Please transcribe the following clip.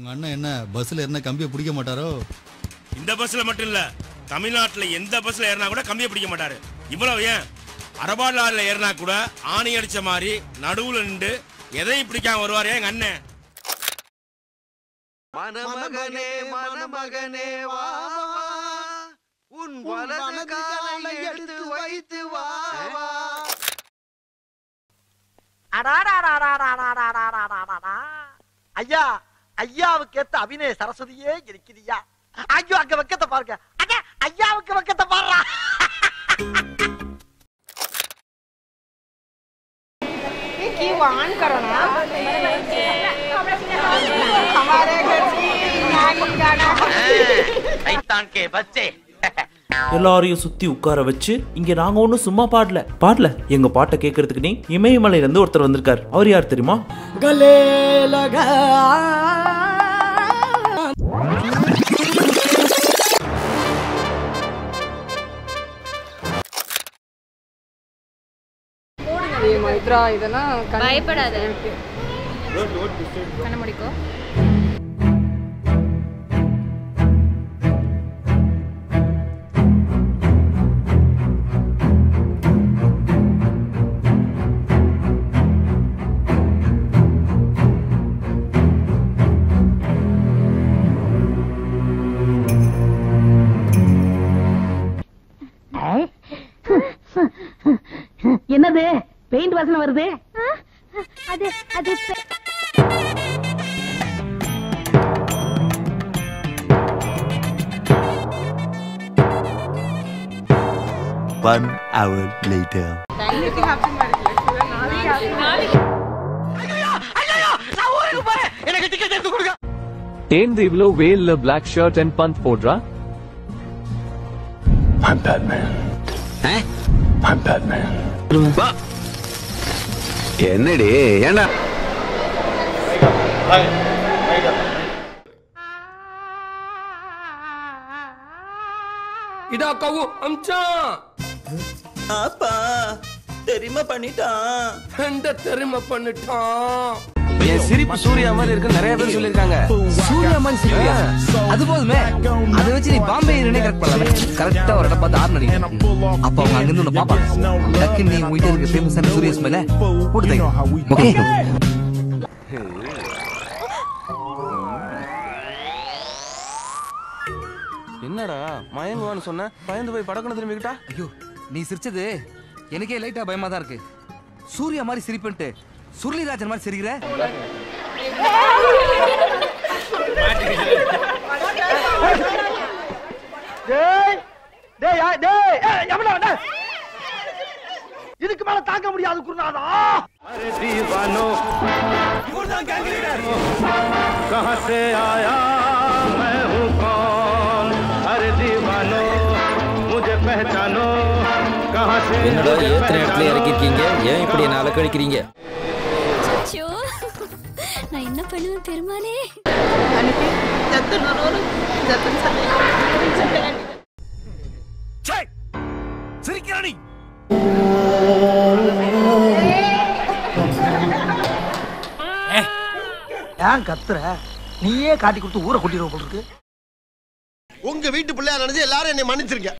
உங்க அண்ணன் என்ன பஸ்ல என்ன கம்பியை பிடிக்க மாட்டாரோ இந்த பஸ்ல மட்டும் இல்ல தமிழ்நாட்டுல எந்த பஸ்ல ஏறினா கூட கம்பியை பிடிக்க மாட்டாரு இவ்வளவு ஏன் அரபா லாரில ஏறினா கூட ஆணி அடிச்ச மாதிரி நடுவுல நின்று எதையும் பிடிக்காம வருவாரு எங்க அண்ணன் மணமகனே மணமகனே வா வா. உன் வலது காலை எடுத்து வைத்து வா வா அடாடாடாடாடாடாடாடாடாடாடா. ஐயா ஐயாவுக்கு ஏத்த அபிநய சரஸ்வதியே இருக்குதுயா ஐயோ அங்க வெக்கத்தை பாருங்க அங்க ஐயாவுக்கு வெக்கத்தை பாருடா की वान करो ना हमारे घर की नानी गाना சைத்தான் கே பச்சே எல்லாரையும் சுத்தி உட்கார வச்சு இங்க நாங்க ஒண்ணும் சும்மா பாடல பாடல எங்க பாட்டை கேட்கறதுக்கு நீ இமயமலையில இருந்து ஒருத்தர் வந்திருக்கார் அவர் யார் தெரியுமா गले लगा மைத்ரா இதெல்லாம் பயப்படாத கண்ண முடிக்கோ என்னது பெயிண்ட் வாசனை வருது அது அது One hour later. நான் ஊருக்கு போறேன் எனக்கு டிக்கெட் எடுத்து கொடுங்க ఏంది ఇవిలో వేల్ బ్లాక్ షర్ట్ అండ్ పంత్ పోడ్రా என்னடி ஏண்டா இதா கவு அம்சான் அப்பா தெரியுமா பண்ணிட்டான் எந்த தெரிமை பண்ணிட்டான் என் சிரிப்பு சூர்யா மாதிரி இருக்கு நிறைய பேர் சொல்லிருக்காங்க சூர்யா மாதிரி சிரிப்பியா அது போதுமே அதை வச்சு நீ பாம்பே ஹீரோனே கரெக்ட் பண்ணல கரெக்டா ஒரு இடம் பார்த்து ஆறு நடிகை அப்ப அவங்க அங்கிருந்து உன்னை பாப்பாங்க டக்கு நீ உங்ககிட்ட இருக்க ஃபேமஸான சூர்யா ஸ்மெல்ல போட்டு ஓகே என்னடா மயங்குவான்னு சொன்ன பயந்து போய் படக்கணும் திரும்பிக்கிட்டா ஐயோ நீ சிரிச்சது எனக்கே லைட்டா பயமா தான் இருக்கு சூர்யா மாதிரி சிரிப்புன்ட்டு சுருளிராஜன் மாதிரி சிரிக்கிற டேய் டேய் யா- டேய் ஏய், எவன்டா வந்த? இதுக்கு மேல தாங்க முடியாது குருநாதா என்னடா ஏத்தனை இடத்துல இறக்கிருக்கீங்க ஏன் இப்படி என்ன அலக்கழிக்கிறீங்க அச்சோ நான் என்ன பண்ணுவேன் பெருமானே சிரிக்கிறானி ஏன் கத்துற நீயே காட்டி கொடுத்து ஊரை கூட்டிடுவோம் போல இருக்கு உங்க வீட்டு பிள்ளையா நினைச்சு எல்லாரும் என்னை மன்னிச்சிருங்க